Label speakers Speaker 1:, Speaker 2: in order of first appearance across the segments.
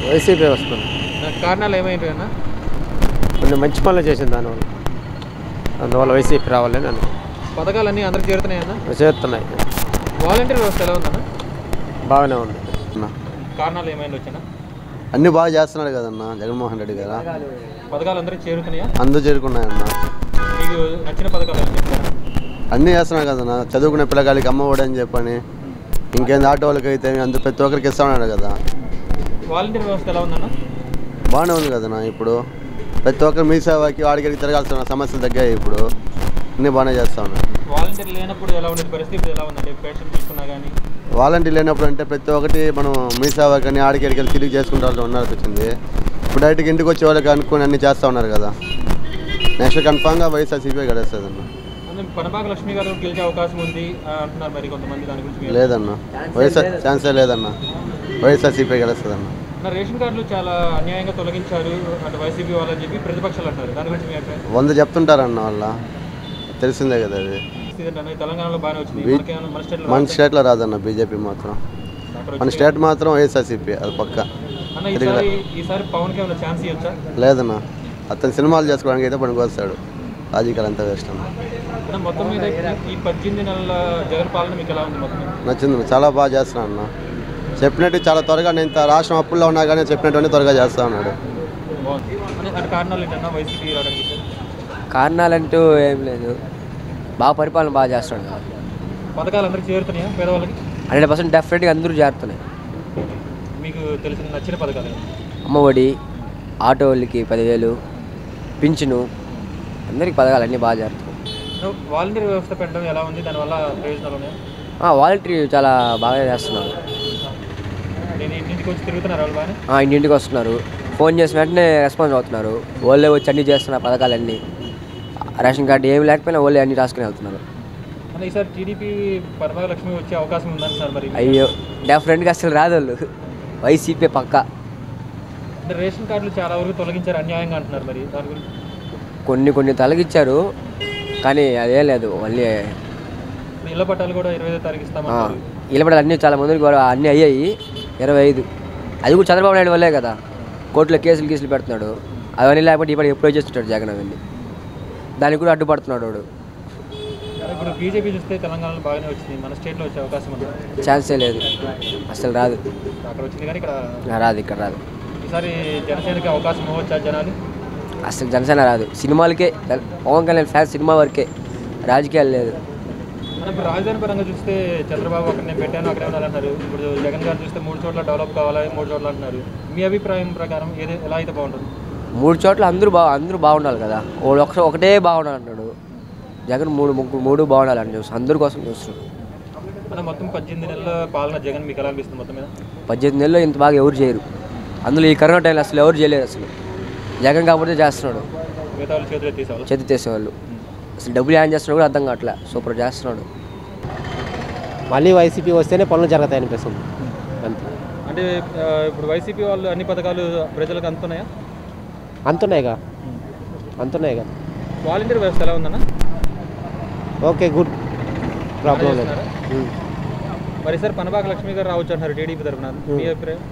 Speaker 1: YCP వస్తుంది
Speaker 2: దానికి కారణాలు ఏమైంది అన్న
Speaker 1: కొన్ని మంచి పనులు చేసింది దానివల్ల అందువల్ల వైసీపీ రావాలని అనుకో
Speaker 2: పథకాలన్నీ అందరికి చేరుతున్నాయన్న
Speaker 1: చేస్తున్నాయి
Speaker 2: వాలంటీర్ వ్యవస్థ ఎలా ఉందన్న
Speaker 1: బాగానే ఉంది
Speaker 2: కారణాలు ఏమైంది వచ్చానా
Speaker 3: అన్ని బాగా చేస్తున్నాడు కదన్న జగన్మోహన్ రెడ్డి గారు
Speaker 2: పథకాలు అందరికి చేరుతున్నాయా
Speaker 3: అందరూ చేరుకున్నాయన్న
Speaker 2: మీకు నచ్చిన పథకాలు ఏమైనా చెప్తారా
Speaker 3: అన్నీ చేస్తున్నాడు కదన్న చదువుకునే పిల్లగాలికి అమ్మఒడి అని చెప్పని ఇంకేంది ఆటో వాళ్ళకి అయితే అందరు ప్రతి ఒక్కరికి ఇస్తా ఉన్నాడు కదా
Speaker 2: వాలంటీర్ వ్యవస్థ ఎలా ఉందన్న
Speaker 3: బాగానే ఉంది కదన్న ఇప్పుడు ప్రతి ఒక్కరు మీ సేవకి వాడికి తిరగాల్సిన సమస్యలు తగ్గాయి ఇప్పుడు అన్నీ బాగానే చేస్తా ఉన్నాడు
Speaker 2: వాలంటీర్ లేనప్పుడు ఎలా ఉండేది పరిస్థితి ఇప్పుడు ఎలా ఉందండి పేషెంట్ తీసుకున్నా కానీ
Speaker 3: వాలంటీర్ లేనప్పుడు అంటే ప్రతి ఒక్కటి మనం మీ సేవ కానీ ఆడికి ఎడికి తిరిగి చేసుకుంటూ ఉండాల్సి వచ్చింది ఇప్పుడు డైరెక్ట్గా ఇంటికి వచ్చే వాళ్ళకి అనుకుని అన్ని చేస్తూ ఉన్నారు కదా నెక్స్ట్ కన్ఫామ్గా వైఎస్ఆర్సీపీ గడేస్తుంది అన్న
Speaker 2: అంటే పనబాక లక్ష్మి గారు గెలిచే అవకాశం ఉంది ఆ, అంటున్నారు మరి కొంతమంది దాని గురించి మీరు-
Speaker 3: లేదన్న వైఎస్ఆర్ ఛాన్సే లేదన్న వైఎస్ఆర్సీపీ గెలుస్తుంది అన్న
Speaker 2: నా రేషన్ కార్డులు చాలా అన్యాయంగా తొలగించారు అంటే వైసీపీ వాళ్ళని చెప్పి ప్రతిపక్షాలు అంటారు దాని గురించి మీ అభిప్రాయం
Speaker 3: వంద చెప్తుంటారన్న వాళ్ళ తెలిసిందే కదా అది
Speaker 2: ఇదేంటన్నా, తెలంగాణలో బాగానే వచ్చింది
Speaker 3: బీ-
Speaker 2: మనకేమైనా మన స్టేట్లో
Speaker 3: మన
Speaker 2: రావట్లేదు.
Speaker 3: స్టేట్లో రాదన్న బీజేపీ మాత్రం
Speaker 2: అక్కడ
Speaker 3: మన
Speaker 2: వచ్చింది.
Speaker 3: స్టేట్ మాత్రం వైఎస్ఆర్సీపీ అది పక్క
Speaker 2: అన్న ఈసారి ఈసారి పవన్కి ఏమైనా ఛాన్స్ ఇవ్వచ్చా
Speaker 3: లేదన్న అతను సినిమాలు చేసుకోవడానికి అయితే పనికి వస్తాడు రాజకీయాలు అంతా వేస్ట్ అన్న
Speaker 2: అన్న మొత్తం మీద ఈ పద్దెనిమిది నెలల జగన్ పాలన మీకు ఎలా ఉంది మొత్తం మీద?
Speaker 3: నచ్చింది చాలా బాగా చేస్తున్నాడు అన్న చెప్పినట్టు చాలా త్వరగా నేను ఇంత రాష్ట్రం అప్పుల్లో ఉన్నా కానీ చెప్పినట్టు త్వరగా చేస్తా ఉన్నాడు
Speaker 2: బాగుంది అంటే అంటే కారణాలు ఏంటన్నా వైసీపీ రావడానికి
Speaker 1: కారణాలంటూ ఏం లేదు బాగా పరిపాలన బాగా చేస్తాడు కదా
Speaker 2: పథకాలు అందరికి చేరుతున్నాయా పేదవాళ్ళకి
Speaker 1: హండ్రెడ్ పర్సెంట్ డెఫినెట్గా అందరూ చేరుతున్నాయి
Speaker 2: మీకు తెలిసిన నచ్చిన పథకాలు ఏంటి?
Speaker 1: అమ్మఒడి ఆటో వాళ్ళకి పదివేలు పింఛను అందరికి పథకాలు అన్నీ బాగా చేరుతున్నాయి
Speaker 2: అన్న, వాలంటీర్ వ్యవస్థ పెట్టడం ఎలా ఉంది దానివల్ల ప్రయోజనాలు ఉన్నాయా
Speaker 1: వాలంటరీ చాలా బాగా చేస్తున్నారు
Speaker 2: నేను ఇంటింటికి వచ్చి తిరుగుతున్నారు వాళ్ళు బాగానే
Speaker 1: ఆ, ఇంటింటికి వస్తున్నారు ఫోన్ చేసిన వెంటనే రెస్పాన్స్ అవుతున్నారు వాళ్ళే వచ్చి అన్నీ చేస్తున్నారు పథకాలన్నీ రేషన్ కార్డు ఏమి లేకపోయినా వాళ్ళే అన్నీ రాసుకుని వెళ్తున్నారు
Speaker 2: అన్న ఈసారి టీడీపీ పరమాగ లక్ష్మి వచ్చే అవకాశం ఉందంటున్నారు మరి
Speaker 1: అయ్యో డెఫినెట్గా అసలు రాదు వాళ్ళు వైసీపీ పక్క
Speaker 2: అంటే రేషన్ కార్డులు చాలా వరకు తొలగించారు అన్యాయంగా అంటున్నారు మరి దాని గురించి
Speaker 1: కొన్ని కొన్ని తొలగించారు కానీ అదే లేదు మళ్ళీ
Speaker 2: ఇప్పుడు ఇళ్ల పట్టాలు కూడా ఇరవై ఐదో తారీఖు ఇస్తామన్నారు
Speaker 1: ఇలబడి అన్నీ చాలా మందికి కూడా అన్నీ అయ్యాయి ఇరవై ఐదు అది కూడా చంద్రబాబు నాయుడు వల్లే కదా కోర్టులో కేసులు కేసులు పెడుతున్నాడు అవన్నీ లేకపోతే ఇప్పుడు ఎప్పుడో చేస్తుంటాడు జగన్ అవన్నీ దానికి కూడా అడ్డుపడుతున్నాడు వాడు
Speaker 2: ఇప్పుడు బీజేపీ చూస్తే తెలంగాణలో బాగానే వచ్చింది మన స్టేట్లో వచ్చే అవకాశం ఉంది
Speaker 1: ఛాన్సే లేదు అసలు రాదు
Speaker 2: అక్కడ వచ్చింది కానీ ఇక్కడ
Speaker 1: రాదు ఇక్కడ రాదు
Speaker 2: ఈసారి జనసేనకి అవకాశం ఇవ్వచ్చా జనాలు
Speaker 1: అసలు జనసేన రాదు సినిమాలకే పవన్ కళ్యాణ్ ఫ్యాన్స్ సినిమా వరకే రాజకీయాలు లేదు
Speaker 2: మనం ఇప్పుడు రాజధాని పరంగా చూస్తే చంద్రబాబు అక్కడ నేను పెట్టాను అక్కడ ఏమన్నా అంటున్నారు ఇప్పుడు జగన్ గారు చూస్తే మూడు చోట్ల డెవలప్ కావాలి మూడు చోట్ల అంటున్నారు మీ అభిప్రాయం ప్రకారం ఏది ఎలా అయితే బాగుంటుంది
Speaker 1: మూడు చోట్ల అందరూ బా అందరూ బాగుండాలి కదా వాడు ఒక ఒకటే బాగుండాలి అంటాడు జగన్ మూడు ముగ్గురు మూడు బాగుండాలని చూస్తాడు అందరి కోసం చూస్తున్నాడు
Speaker 2: మనం మొత్తం పద్దెనిమిది నెలల పాలన జగన్ మీకు ఎలా అనిపిస్తుంది మొత్తం మీద
Speaker 1: పద్దెనిమిది నెలల్లో ఇంత బాగా ఎవరు చేయరు అందులో ఈ కరోనా టైంలో అసలు ఎవరు చేయలేరు అసలు జగన్ కాకపోతే చేస్తున్నాడు
Speaker 2: మిగతా వాళ్ళు చేతులు ఎత్తేసేవాళ్ళు
Speaker 1: చేతి తీసేవాళ్ళు అసలు డబ్బులు ఏం చేస్తున్నాడు కూడా అర్థం కావట్లే సూపర్ చేస్తున్నాడు
Speaker 4: మళ్ళీ వైసీపీ వస్తేనే పనులు జరుగుతాయి అనిపిస్తుంది అంతే
Speaker 2: అంటే ఆ, ఇప్పుడు వైసీపీ వాళ్ళు అన్ని పథకాలు ప్రజలకు అందుతున్నాయా
Speaker 4: అంతున్నాయిగా అంతున్నాయిగా
Speaker 2: వాలంటీర్ వ్యవస్థ ఎలా ఉందన్న
Speaker 4: ఓకే గుడ్ ప్రాబ్లం లేదు
Speaker 2: చేస్తున్నారా?
Speaker 4: ఉమ్.
Speaker 2: మరి సార్ పనబాక లక్ష్మి గారు రావచ్చు అంటారు టీడీపీ తరఫున మీ అభిప్రాయం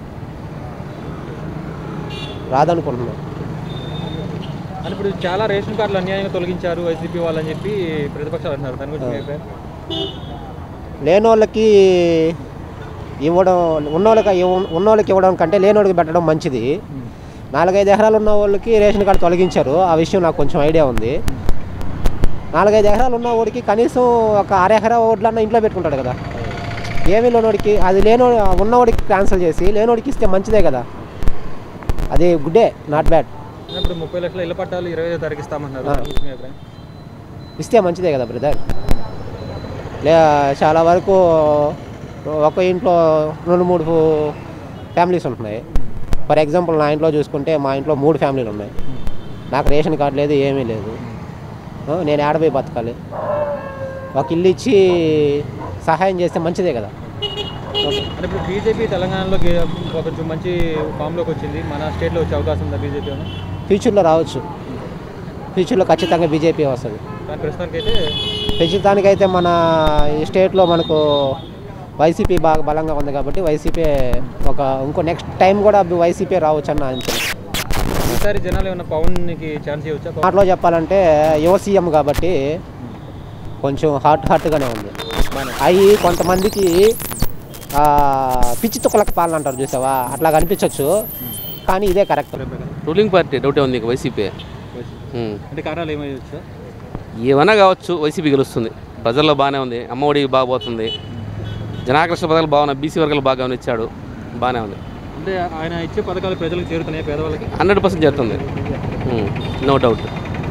Speaker 4: రాదనుకుంటున్నాను
Speaker 2: అని ఇప్పుడు చాలా రేషన్ కార్డులు అన్యాయంగా తొలగించారు వైసీపీ వాళ్ళని చెప్పి ప్రతిపక్షాలు అంటున్నారు దాని గురించి మీ అభిప్రాయం
Speaker 4: లేని వాళ్ళకి ఇవ్వడం ఉన్నోళ్ళకి ఇవ్వ- ఉన్నోళ్ళకి ఇవ్వడం కంటే లేనోళ్ళకి పెట్టడం మంచిది నాలుగైదు ఎకరాలు ఉన్న వాళ్ళకి రేషన్ కార్డు తొలగించారు ఆ విషయం నాకు కొంచెం ఐడియా ఉంది నాలుగైదు ఎకరాలు ఉన్న వాడికి కనీసం ఒక అర ఎకరా ఓట్లన్నా ఇంట్లో పెట్టుకుంటాడు కదా ఏమీ లేనోడికి అది లేనో ఉన్నవాడికి క్యాన్సిల్ చేసి లేనోడికి ఇస్తే మంచిదే కదా అది గుడ్డే నాట్ బ్యాడ్
Speaker 2: ఇప్పుడు ముప్పై లక్షల ఇళ్ల పట్టాలు ఇరవై ఐదో తారీఖు ఇస్తామన్నారు
Speaker 4: ఆ.
Speaker 2: దాని గురించి మీ అభిప్రాయం
Speaker 4: ఇస్తే మంచిదే కదా బ్రదర్ లే చాలా వరకు ఒక ఇంట్లో రెండు మూడు ఫ్యామిలీస్ ఉంటున్నాయి ఫర్ ఎగ్జాంపుల్ నా ఇంట్లో చూసుకుంటే మా ఇంట్లో మూడు ఫ్యామిలీలు ఉన్నాయి నాకు రేషన్ కార్డు లేదు ఏమీ లేదు ఆ, నేను ఏడపోయి బతకాలి ఒక ఇల్లు ఇచ్చి సహాయం చేస్తే మంచిదే కదా ఓకే
Speaker 2: అంటే ఇప్పుడు బీజేపీ తెలంగాణలో గే- కొంచెం మంచి ఫామ్లోకి వచ్చింది మన స్టేట్లో వచ్చే అవకాశం ఉందా బీజేపీ ఏమైనా
Speaker 4: ఫ్యూచర్లో రావచ్చు ఫ్యూచర్లో ఖచ్చితంగా బీజేపీ వస్తుంది
Speaker 2: కానీ ప్రస్తుతానికైతే
Speaker 4: ప్రస్తుతానికైతే మన ఈ స్టేట్లో మనకు వైసీపీ బాగా బలంగా ఉంది కాబట్టి వైసీపీ ఒక ఇంకో నెక్స్ట్ టైం కూడా వైసీపీ రావచ్చు అన్న అంచనా
Speaker 2: ఈసారి జనాలు ఏమన్నా పవన్కి ఛాన్స్ ఇవ్వచ్చా పవన్
Speaker 4: మాటలో చెప్పాలంటే యువ సీఎం కాబట్టి కొంచెం హాట్ హాట్గానే ఉంది అవి కొంతమందికి ఆ, పిచ్చి తుక్కలకి పాలన అంటారు చూసావా అట్లా కనిపించవచ్చు కానీ ఇదే కరెక్ట్
Speaker 5: రూలింగ్ పార్టీ డౌటే ఉంది ఇంకా వైసీపీ ఉం.
Speaker 2: అంటే కారణాలు ఏమయ్యొచ్చు
Speaker 5: ఏమన్నా కావచ్చు వైసీపీ గెలుస్తుంది ప్రజల్లో బాగానే ఉంది అమ్మఒడి బాగా పోతుంది జనాకర్షణ పథకాలు బాగున్నాయి బీసీ వర్గాలు బాగా ఇచ్చాడు బాగానే ఉంది
Speaker 2: అంటే ఆయన ఇచ్చే పథకాలు ప్రజలకు చేరుతున్నాయి పేదవాళ్ళకి
Speaker 5: హండ్రెడ్ పర్సెంట్ జరుగుతుంది నో డౌట్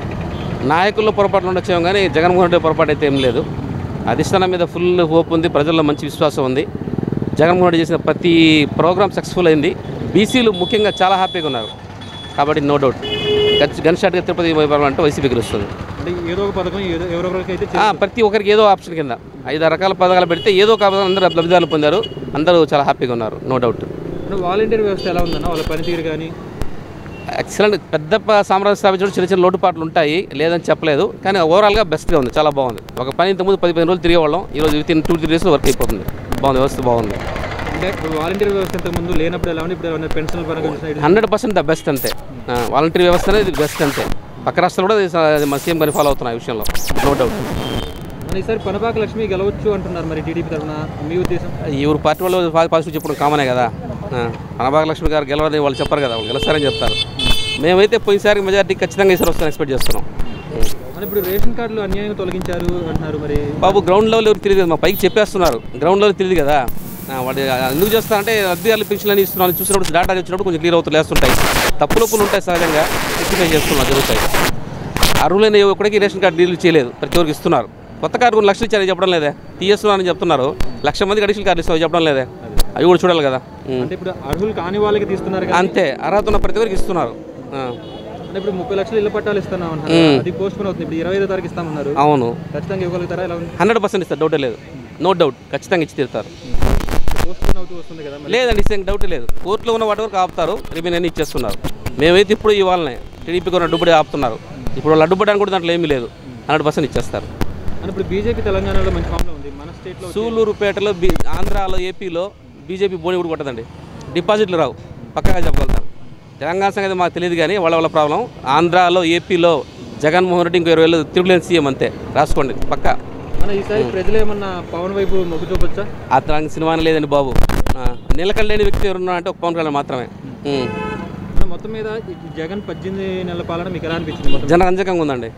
Speaker 5: నాయకుల్లో పొరపాట్లు ఉండొచ్చేమో కానీ జగన్మోహన్ రెడ్డి పొరపాటు అయితే ఏం లేదు అధిష్టానం మీద ఫుల్ హోప్ ఉంది ప్రజల్లో మంచి విశ్వాసం ఉంది జగన్మోహన్ రెడ్డి చేసిన ప్రతి ప్రోగ్రామ్ సక్సెస్ఫుల్ అయింది బీసీలు ముఖ్యంగా చాలా హ్యాపీగా ఉన్నారు కాబట్టి నో డౌట్ గన్ షాట్గా తిరుపతి అంటే వైసీపీ గెలుస్తుంది
Speaker 2: అంటే ఏదో ఒక పథకం ఏదో ఎవరెవరికి అయితే
Speaker 5: ఆ, ప్రతి ఒక్కరికి ఏదో ఆప్షన్ కింద ఐదు రకాల పథకాలు పెడితే ఏదో ఒక పథకం అందరూ లబ్ధిదారులు పొందారు అందరూ చాలా హ్యాపీగా ఉన్నారు నో డౌట్
Speaker 2: అంటే వాలంటీర్ వ్యవస్థ ఎలా ఉందన్న వాళ్ళ పనితీరు కానీ
Speaker 5: ఎక్సలెంట్ పెద్ద ప- సామ్రాజ్య స్థాపించడం చిన్న చిన్న లోటుపాట్లు ఉంటాయి లేదని చెప్పలేదు కానీ ఓవరాల్గా బెస్ట్గా ఉంది చాలా బాగుంది ఒక పని ఇంతకుముందు పది పదిహేను రోజులు తిరిగేవాళ్ళం ఈరోజు విత్ ఇన్ టూ త్రీ డేస్లో వర్క్ అయిపోతుంది బాగుంది వ్యవస్థ బాగుంది
Speaker 2: అంటే ఇప్పుడు వాలంటీర్ వ్యవస్థ ఇంతకు ముందు లేనప్పుడు ఎలా ఉంది ఇప్పుడు ఏమైనా పెన్షన్ పరంగా చూసినా ఇటు-
Speaker 5: హండ్రెడ్ పర్సెంట్ ద బెస్ట్ అంతే వాలంటీర్ వ్యవస్థ అనేది బెస్ట్ అంతే పక్క రాష్ట్రాలు కూడా ఇది స- మన సీఎం గారిని ఫాలో అవుతున్నాయి ఈ విషయంలో నో డౌట్
Speaker 2: మరి ఈసారి పనపాక లక్ష్మి గెలవచ్చు అంటున్నారు మరి టీడీపీ తరఫున మీ ఉద్దేశం
Speaker 5: ఎవరు పార్టీ వాళ్ళు పా- పాజిటివ్ చెప్పడం కామనే కదా అనభాగ లక్ష్మి గారు గెలవని వాళ్ళు చెప్పారు కదా వాళ్ళు గెలుస్తారని చెప్తారు మేమైతే పోయినసారి మెజార్టీ ఖచ్చితంగా ఈసారి వస్తాను ఎక్స్పెక్ట్ చేస్తున్నాం
Speaker 2: మరి ఇప్పుడు రేషన్ కార్డులు అన్యాయంగా తొలగించారు అంటున్నారు మరి
Speaker 5: బాబు గ్రౌండ్ లెవెల్ ఎవరు తెలియదు కదా మా పైకి చెప్పేస్తున్నారు గ్రౌండ్ లెవెల్ తెలియదు కదా ఆ, వాడు ఎందుకు చేస్తారంటే లబ్ధిదారులు పెన్షన్ అని ఇస్తున్నాను చూసినప్పుడు డేటా వచ్చినప్పుడు కొంచెం క్లియర్ అవుతూ లేస్తుంటాయి తప్పు లోపులు ఉంటాయి సహజంగా రెక్టిఫై చేస్తున్నారు జరుగుతాయి అర్హులైన ఒక్కడికి రేషన్ కార్డు డీల్ చేయలేదు ప్రతి ఒక్కరికి ఇస్తున్నారు కొత్త కార్డు కొన్ని లక్షలు ఇచ్చారని చెప్పడం లేదే తీయేస్తున్నారని చెప్తున్నారు లక్ష మందికి అడిషనల్ కార్డు ఇస్తామని చెప్పడం లేదే అవి కూడా చూడాలి కదా ఉం.
Speaker 2: అంటే ఇప్పుడు అర్హులు కాని వాళ్ళకి తీస్తున్నారు కదా
Speaker 5: అంతే అర్హత ఉన్న ప్రతి ఒక్కరికి ఇస్తున్నారు ఆ,
Speaker 2: అంటే ఇప్పుడు ముప్పై లక్షలు ఇళ్ల పట్టాలు ఇస్తున్నాం అంటున్నారు
Speaker 5: మ్మ్.
Speaker 2: అది పోస్ట్ పోన్ అవుతుంది ఇప్పుడు ఇరవై ఐదో తారీఖు ఇస్తామన్నారు
Speaker 5: అవును
Speaker 2: ఖచ్చితంగా ఇవ్వగలుగుతారా ఎలా ఉంది
Speaker 5: హండ్రెడ్ పర్సెంట్ ఇస్తారు డౌటే లేదు నో డౌట్ ఖచ్చితంగా ఇచ్చి తీరుతారు
Speaker 2: పోస్ట్ పోన్ అవుతూ వస్తుంది కదా మరి
Speaker 5: లేదండి ఇస్తే డౌట్ లేదు కోర్టులో ఉన్న వాటి వరకు ఆపుతారు రిమైన్ అన్ని ఇచ్చేస్తున్నారు మేమైతే ఇప్పుడు ఇవ్వాలనే టీడీపీకి ఉన్న అడ్డుపడి ఆపుతున్నారు ఇప్పుడు వాళ్ళు అడ్డుపడడానికి కూడా దాంట్లో ఏమీ లేదు హండ్రెడ్ పర్సెంట్ ఇచ్చేస్తారు
Speaker 2: అని ఇప్పుడు బీజేపీ తెలంగాణలో మంచి ఫామ్లో ఉంది మన స్టేట్లో
Speaker 5: సూలూరుపేటలో బీ ఆంధ్రాలో ఏపీలో బీజేపీ బోని కూడా కొట్టదండి డిపాజిట్లు రావు పక్కగా చెప్పగలుగుతారు తెలంగాణ సంగతి మాకు తెలియదు కానీ వాళ్ళ వాళ్ళ ప్రాబ్లం ఆంధ్రాలో ఏపీలో జగన్మోహన్ రెడ్డి ఇంకో ఇరవై వేలు తిరుగులేని సీఎం అంతే రాసుకోండి పక్క
Speaker 2: మన ఈసారి ప్రజలు ఏమన్నా పవన్ వైపు మొగ్గు చూపొచ్చా
Speaker 5: అతనికి సినిమా లేదండి బాబు ఆ, నిలకడలేని వ్యక్తి ఎవరున్నా అంటే ఒక పవన్ కళ్యాణ్ మాత్రమే ఉం.
Speaker 2: మన మొత్తం మీద ఈ జగన్ పద్దెనిమిది నెలల పాలన మీకు ఎలా అనిపించింది మొత్తం
Speaker 5: జనరంజకంగా ఉందండి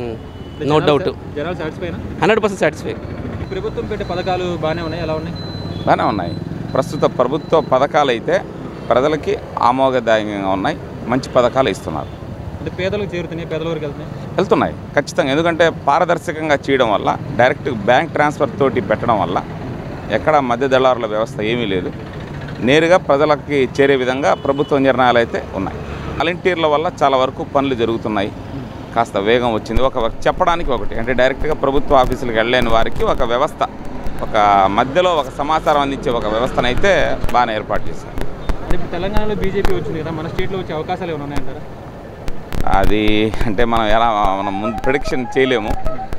Speaker 5: నో డౌట్
Speaker 2: జనాలు సాటిస్ఫైనా
Speaker 5: హండ్రెడ్ పర్సెంట్ సాటిస్ఫై
Speaker 2: ఈ ప్రభుత్వం పెట్టే పథకాలు బాగానే ఉన్నాయి ఎలా ఉన్నాయి
Speaker 6: బాగానే ఉన్నాయి ప్రస్తుత ప్రభుత్వ పథకాలు అయితే ప్రజలకి ఆమోదదాయకంగా ఉన్నాయి మంచి పథకాలు ఇస్తున్నారు
Speaker 2: అంటే పేదలకు చేరుతున్నాయి పేదల వరకు వెళ్తున్నాయి
Speaker 6: వెళ్తున్నాయి ఖచ్చితంగా ఎందుకంటే పారదర్శకంగా చేయడం వల్ల డైరెక్ట్ బ్యాంక్ ట్రాన్స్ఫర్ తోటి పెట్టడం వల్ల ఎక్కడ మధ్య దళారుల వ్యవస్థ ఏమీ లేదు నేరుగా ప్రజలకి చేరే విధంగా ప్రభుత్వ నిర్ణయాలు అయితే ఉన్నాయి వాలంటీర్ల వల్ల చాలా వరకు పనులు జరుగుతున్నాయి కాస్త వేగం వచ్చింది ఒక చెప్పడానికి ఒకటి అంటే డైరెక్ట్గా ప్రభుత్వ ఆఫీసులకు వెళ్ళలేని వారికి ఒక వ్యవస్థ ఒక మధ్యలో ఒక సమాచారం అందించే ఒక వ్యవస్థనైతే బాగానే ఏర్పాటు చేశారు
Speaker 2: అంటే ఇప్పుడు తెలంగాణలో బీజేపీ వచ్చింది కదా మన స్టేట్లో వచ్చే అవకాశాలు ఏమైనా ఉన్నాయంటారా
Speaker 6: అది అంటే మనం ఎలా మనం ముందు ప్రిడిక్షన్ చేయలేము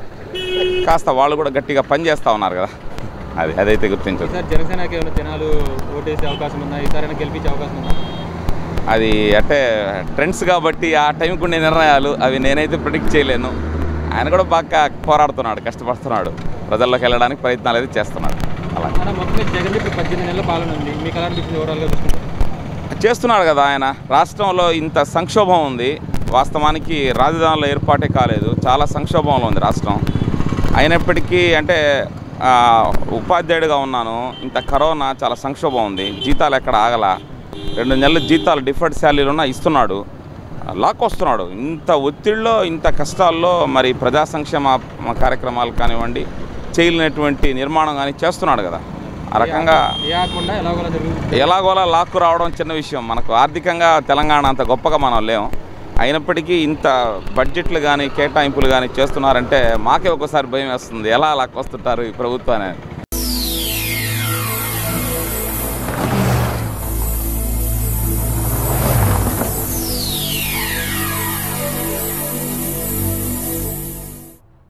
Speaker 6: కాస్త వాళ్ళు కూడా గట్టిగా పని చేస్తూ ఉన్నారు కదా అది అదైతే గుర్తించదు
Speaker 2: ఈసారి జనసేనకి ఏమైనా జనాలు ఓటేసే అవకాశం ఉందా ఈసారి గెలిపించే అవకాశం ఉందా
Speaker 6: అది అంటే ట్రెండ్స్ కాబట్టి ఆ టైంకి ఉండే నిర్ణయాలు అవి నేనైతే ప్రిడిక్ట్ చేయలేను ఆయన కూడా బాగా పోరాడుతున్నాడు కష్టపడుతున్నాడు ప్రజల్లోకి వెళ్ళడానికి ప్రయత్నాలు అయితే చేస్తున్నాడు అలా
Speaker 2: మన మొత్తం మీద జగన్ ఇప్పుడు పద్దెనిమిది నెలల పాలన ఉంది మీకు ఎలా అనిపించింది ఓవరాల్గా చూసుకుంటే
Speaker 6: చేస్తున్నాడు కదా ఆయన రాష్ట్రంలో ఇంత సంక్షోభం ఉంది వాస్తవానికి రాజధానిలో ఏర్పాటే కాలేదు చాలా సంక్షోభంలో ఉంది రాష్ట్రం అయినప్పటికీ అంటే ఆ, ఉపాధ్యాయుడిగా ఉన్నాను ఇంత కరోనా చాలా సంక్షోభం ఉంది జీతాలు ఎక్కడ ఆగల రెండు నెలల జీతాలు డిఫర్డ్ శాలరీలు ఉన్నా ఇస్తున్నాడు లాక్ వస్తున్నాడు ఇంత ఒత్తిడిలో ఇంత కష్టాల్లో మరి ప్రజా సంక్షేమ కార్యక్రమాలు కానివ్వండి చేయలేనటువంటి నిర్మాణం కానీ చేస్తున్నాడు కదా ఆ రకంగా
Speaker 2: ఏ ఆకుండా ఎలాగోలా జరుగుతుంది
Speaker 6: ఎలాగోలా లాక్కు రావడం చిన్న విషయం మనకు ఆర్థికంగా తెలంగాణ అంత గొప్పగా మనం లేము అయినప్పటికీ ఇంత బడ్జెట్లు కానీ కేటాయింపులు కానీ చేస్తున్నారంటే మాకే ఒకసారి భయం వేస్తుంది ఎలా లాక్కొస్తుంటారు ఈ ప్రభుత్వాన్ని